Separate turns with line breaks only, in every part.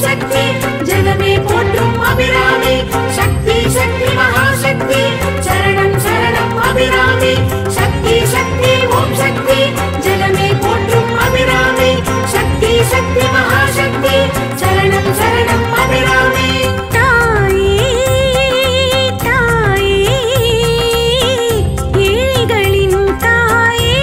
சக்தி ஜெகமே போற்றும் அபிராமி சக்தி சக்தி மகாசக்தி சரணம் சரணம் அபிராமி சக்தி சக்தி ஓம் சக்தி ஜெகமே போற்றும் அபிராமி சக்தி சக்தி மகாசக்தி சரணம் சரணம் அபிராமி
தாயே தாயே ஏழைகளின் தாயே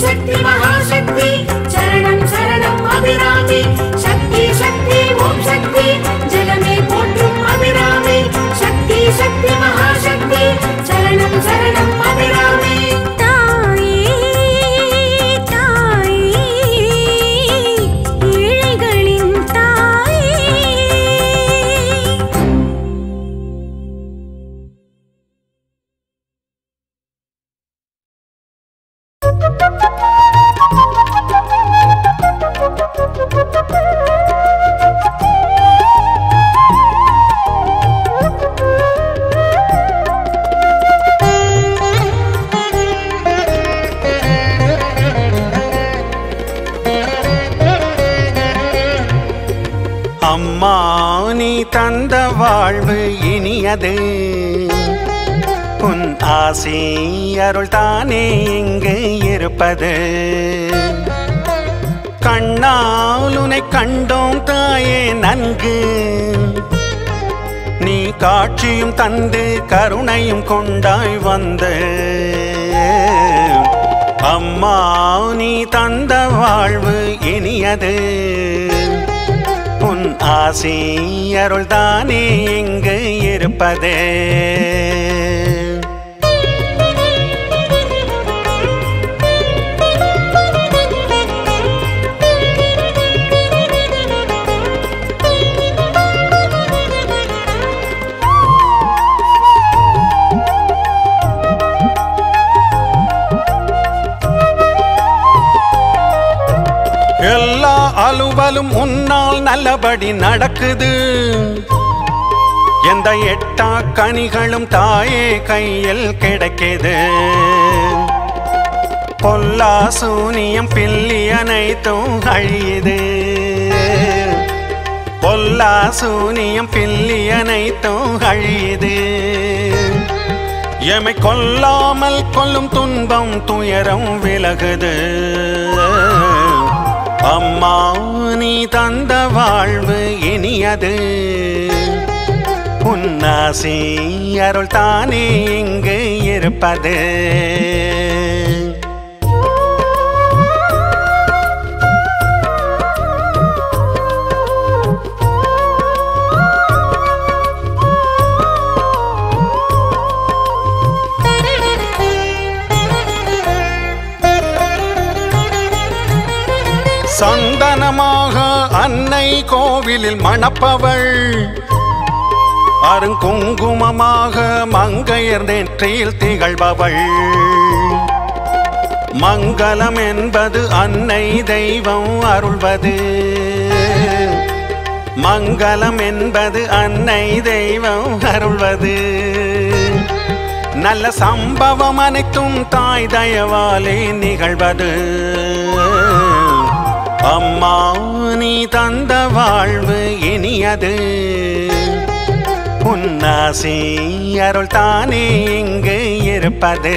சக்தி மகாசக்தி சரணம் சரணம் அபிராமி சக்தி சக்தி ஓம் சக்தி ஜெகமே போற்றும் அபிராமி சக்தி சக்தி மகாசக்தி சரணம் சரணம் அபிராமி
தாயே தாயே ஏழைகளின் தாயே
அம்மா நீ தந்த வாழ்வு இனியது உன் ஆசி அருள் தானே இங்கு இருப்பது கண்ணால் உனை கண்டோம் தாயே நன்கு நீ காட்சியும் தந்து கருணையும் கொண்டாய் வந்து அம்மா நீ தந்த வாழ்வு இனியது உன் ஆசி அருள் தானே இங்கு இருப்பது எல்லா அலுவலும் உன்னால் நல்லபடி நடக்குது எந்த எட்டா கனிகளும் தாயே கையில் கிடைக்குது பொல்லா சூனியம் பில்லி அனைத்தும் அழியுது பொல்லா சூனியம் பில்லி அனைத்தும் அழியுது எமை கொல்லாமல் கொல்லும் துன்பம் துயரம் விலகுது அம்மா நீ தந்த வாழ்வு இனியது உன்னாசி அருள் தானே இங்கு இருப்பது சந்தனமாக அன்னை கோவிலில் மணப்பவள் அருங்குங்குமமாக மங்கையர் நெற்றியில் திகழ்பவள் மங்களம் என்பது அன்னை தெய்வம் அருள்வது மங்களம் என்பது அன்னை தெய்வம் அருள்வது நல்ல சம்பவம் அனைத்தும் தாய் தயவாலே நிகழ்வது அம்மா நீ தந்த வாழ்வு இனியது உன்னாசி அருள் தானே இங்கு இருப்பது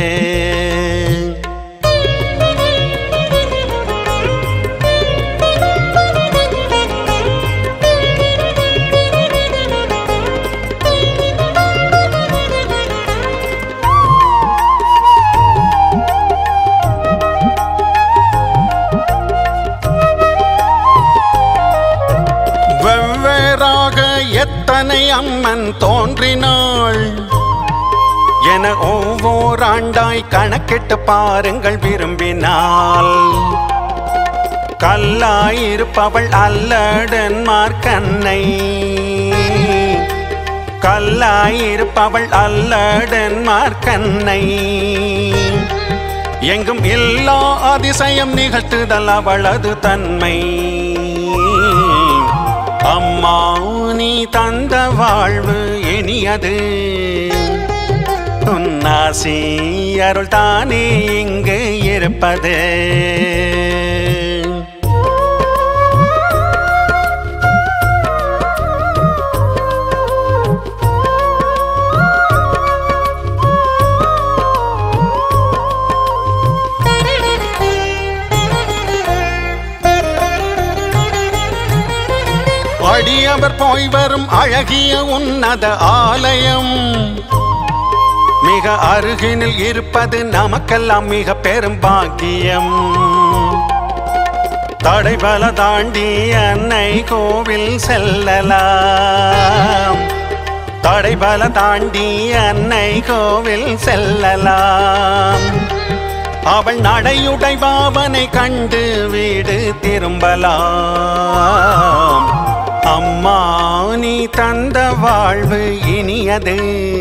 வெவ்வேறாக எத்தனை அம்மன் தோன்றினாள் என ஒவ்வொரு ஆண்டாய் கணக்கிட்டு பாருங்கள் விரும்பினால் கல்லாயிருப்பவள் அல்லடன்மார் கண்ணை கல்லாயிருப்பவள் அல்லடன்மார் கண்ணை எங்கும் எல்லா அதிசயம் நிகழ்த்துதல் அவளது தன்மை அம்மா நீ தந்த வாழ்வு இனியது உன்னாசி அருள் தானே இங்கு இருப்பது அடியவர் போய் வரும் அழகிய உன்னத ஆலயம் மிக அருகினில் இருப்பது நமக்கெல்லாம் மிக பெரும் பாக்கியம் தடைபல தாண்டி அன்னை கோவில் செல்லலாம் தடைபல தாண்டி அன்னை கோவில் செல்லலாம் அவள் நடையுடை பாவனை கண்டு வீடு திரும்பலாம் அம்மா நீ தந்த வாழ்வு இனியது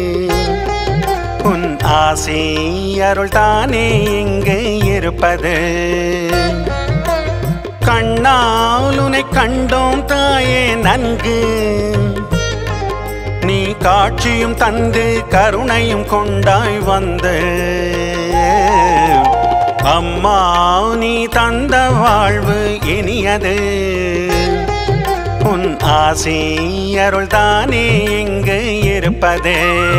உன் ஆசை அருள் தானே இங்கு இருப்பது கண்ணால் உனை கண்டோம் தாயே நன்கு நீ காட்சியும் தந்து கருணையும் கொண்டாய் வந்து அம்மா நீ தந்த வாழ்வு இனியது உன் ஆசை அருள் தானே இங்கு இருப்பது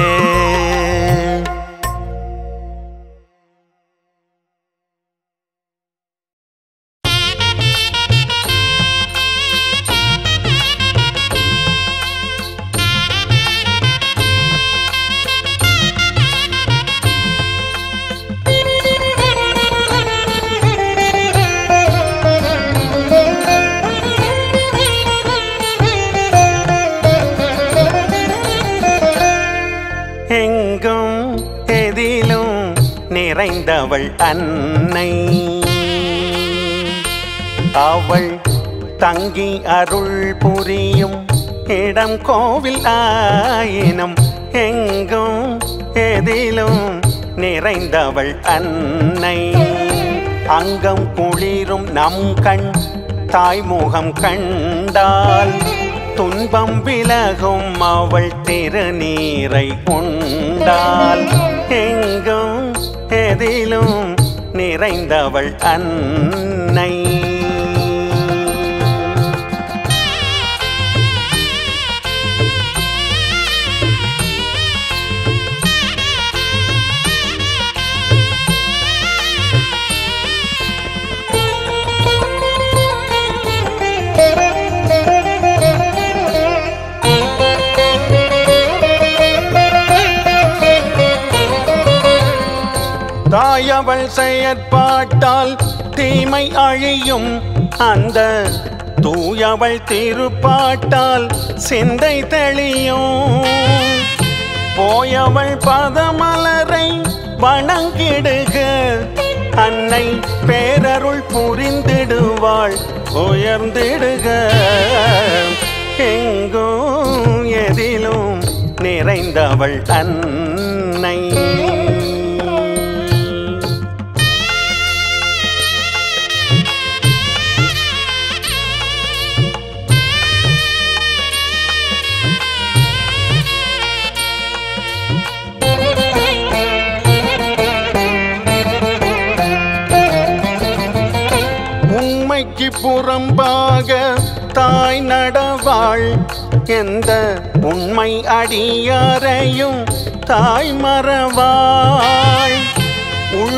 எங்கும் எதிலும் நிறைந்தவள் அன்னை அவள் தங்கி அருள் புரியும் இடம் கோவில் ஆயினும் எங்கும் எதிலும் நிறைந்தவள் அன்னை அங்கம் குளிரும் நம் கண் தாய்முகம் கண்டால் துன்பம் விலகும் அவள் திருநீரை உண்டால் எங்கும் எதிலும் நிறைந்தவள் அன்னை தாயவள் செயற்பாட்டால் தீமை அழியும் அந்த தூயவள் திருப்பாட்டால் சிந்தை தெளியும் போயவள் பதமலரை வணங்கிடுக அன்னை பேரருள் புரிந்திடுவாள் உயர்ந்திடுக எங்கும் எதிலும் நிறைந்தவள் அன்னை உண்மைக்கு புறம்பாக தாய் நடவாள் எந்த உண்மை அடியாரையும் தாய் மறவாள் உள்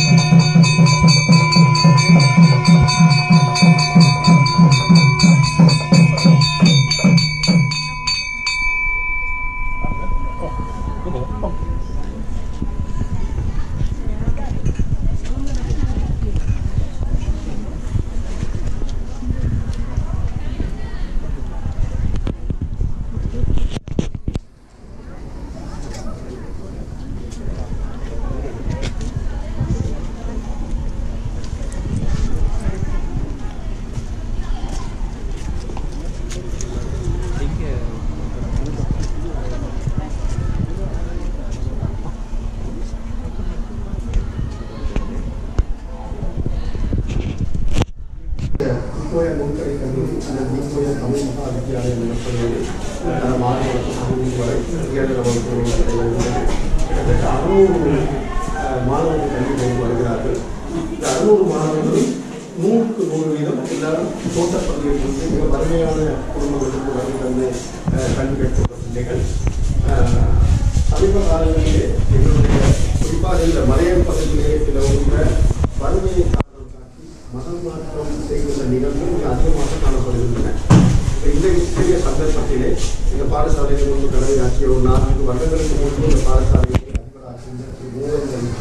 முக்கோய முன்கடை கல்லூரி அந்த முக்கோய தமிழ் மகா வித்யாலயம் எனப்படுவது தரம் ஆறு வகுப்பு பதினைந்து வரை ஏழு வகுப்பு கிடையாது. கிட்டத்தட்ட அறுநூறு அஹ், மாணவர்கள் கல்வி பயின்று வருகிறார்கள் இந்த அறுநூறு மாணவர்களும் நூறுக்கு நூறு வீதம் எல்லாரும் தோட்டப்பகுதியில் இருந்து மிக வறுமையான குடும்பங்களுக்கு வருகை தந்து அஹ், கல்வி கற்றுள்ள பிள்ளைகள் அஹ், சமீப காலங்களிலே எங்களுடைய குறிப்பாக இந்த மலையல் பகுதியிலே நிலவுகின்ற வறுமையை காரணம் காட்டி மதம் மாற்றம் செய்கின்ற நிகழ்வுகள் மிக அதிகமாக காணப்படுகின்றன இப்ப இந்த இத்தகைய சந்தர்ப்பத்திலே எங்கள் பாடசாலையில் முன்பு கடமையாற்றிய ஒரு நான்கு வருடங்களுக்கு முன்பு இந்த பாடசாலையை அதிபராக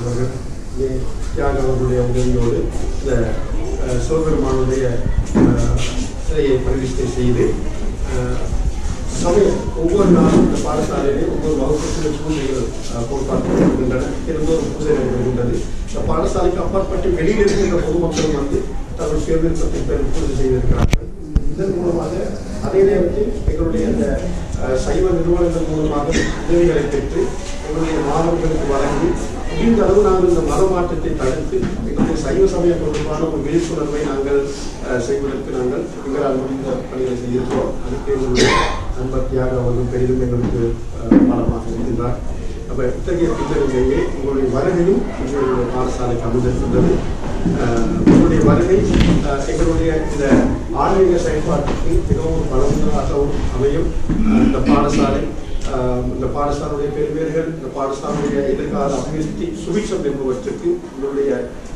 அவர்கள் இங்கே தியாக அவர்களுடைய உதவியோடு இந்த அஹ், சிவபெருமானுடைய அஹ், சிலையை பிரதிஷ்டை செய்து அஹ், சமயம் ஒவ்வொரு நாளும் இந்த பாடசாலையிலே ஒவ்வொரு வகுப்புகளுக்கு பூஜைகள் அஹ், போட்டாக்கப்படுகின்றன தினந்தோறும் பூஜை நடைபெறுகின்றது இந்த பாடசாலைக்கு அப்பாற்பட்டு வெளியில் இருக்கின்ற பொதுமக்களும் வந்து தங்கள் சுயவிருப்பத்தை பெரு பூஜை செய்திருக்கிறார்கள் இதன் மூலமாக அதே நேரத்தில் எங்களுடைய இந்த அஹ், சைவ நிறுவனங்கள் மூலமாக உதவிகளை பெற்று எங்களுடைய மாணவர்களுக்கு வழங்கி முடிந்த அளவு நாங்கள் இந்த மத மாற்றத்தை தடுத்து எங்களுடைய சைவ சமய தொடர்பான ஒரு விழிப்புணர்வை நாங்கள் அஹ், செய்வதற்கு நாங்கள் எங்களால் முடிந்த பணிகளை செய்திருக்கிறோம் அதுக்கு எங்களுடைய நண்பர் தியாக அவர்கள் பெரிதும் எங்களுக்கு அஹ், பாடமாக இருக்கின்றார் அப்ப இத்தகைய பின்னணியிலேயே உங்களுடைய வருகையும் எங்களுடைய பாடசாலைக்கு அமைந்திருக்கின்றது அஹ், உங்களுடைய வருகை அஹ், எங்களுடைய இந்த ஆன்மீக செயல்பாட்டுக்கு மிகவும் பலமுள்ளதாகவும் அமையும் அஹ், இந்த பாடசாலை அஹ், இந்த பாடசாலையுடைய பெருமைகள் இந்த பாடசாலையுடைய எதிர்கால அபிவிருத்தி சுபிட்சம் என்பவற்றுக்கு உங்களுடைய